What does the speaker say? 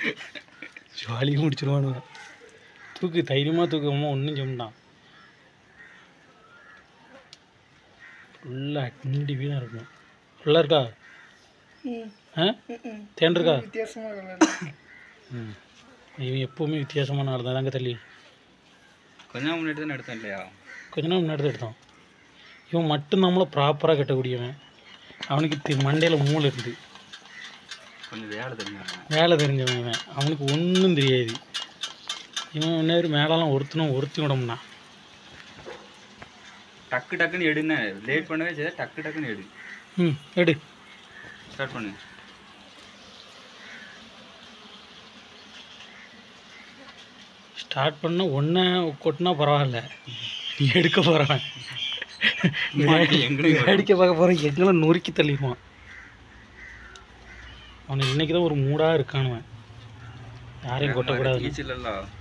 ஜாலியாக முடிச்சிருவானுங்க தூக்கு தைரியமாக தூக்கமா ஒன்றும் சொன்னான் ஃபுல்லாக அண்டி வீணாக இருக்கும் ஃபுல்லாக இருக்கா ஆ தேன் இருக்கா வித்தியாசமாக கலர் ம் இவன் எப்போவுமே வித்தியாசமான ஆள் தாங்க தள்ளி கொஞ்ச நாள் முன்னாடி தானே எடுத்தேன் இல்லையா கொஞ்ச நாள் முன்னாடி தான் எடுத்தான் இவன் மட்டும் நம்மளை ப்ராப்பராக கட்டக்கூடியவன் அவனுக்கு மண்டையில் மூளை இருக்குது கொஞ்சம் வேலை தெரிஞ்சவன் வேலை தெரிஞ்சவன் இவன் அவனுக்கு ஒன்றும் தெரியாது இவன் நேரம் மேலெல்லாம் ஒருத்தனும் ஒருத்தி விடமுன்னா டக்கு டக்குன்னு எடுங்க லேட் பண்ணவே செய்ய டக்கு டக்குன்னு எடு ம் எடு ஸ்டார்ட் பண்ணு ஸ்டார்ட் பண்ண ஒன்றை கொட்டினா பரவாயில்ல நீ எடுக்க போகிறவன் எங்கேயும் வேடிக்கை பார்க்க போகிற எங்களை நொறுக்கி தள்ளிடுவான் அவனுக்கு இன்னைக்கு தான் ஒரு மூடாக இருக்கானுவன் யாரையும் கொட்டக்கூடாது நீச்சல் எல்லாம்